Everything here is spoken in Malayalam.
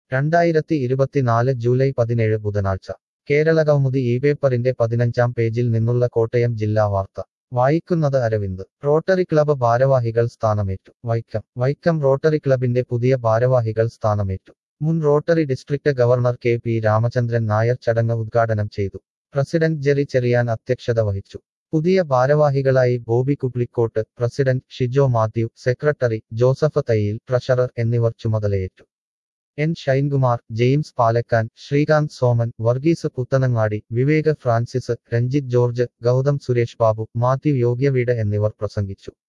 രണ്ടായിരത്തി ഇരുപത്തിനാല് ജൂലൈ പതിനേഴ് ബുധനാഴ്ച കേരളകൗമുദി ഈ പേപ്പറിന്റെ പതിനഞ്ചാം പേജിൽ നിന്നുള്ള കോട്ടയം ജില്ലാ വാർത്ത വായിക്കുന്നത് അരവിന്ദ് റോട്ടറി ക്ലബ് ഭാരവാഹികൾ സ്ഥാനമേറ്റു വൈക്കം വൈക്കം റോട്ടറി ക്ലബിന്റെ പുതിയ ഭാരവാഹികൾ സ്ഥാനമേറ്റു മുൻ rotary district governor K P Ramachandran Nair ചടങ്ങ് ഉദ്ഘാടനം ചെയ്തു പ്രസിഡന്റ് ജെറി ചെറിയാൻ അധ്യക്ഷത വഹിച്ചു പുതിയ ഭാരവാഹികളായി Bobby Kuplikkot president Shijo Mathew secretary Joseph Thayyil treasurer എന്നിവർ ചുമതലയേറ്റു N Shinekumar James Palakkan Srikanth Soman Varghese Puthanangadi Vivek Francis Ranjith George Gautham Suresh Babu Mathew Yogyaveedu എന്നിവർ പ്രസംഗിച്ചു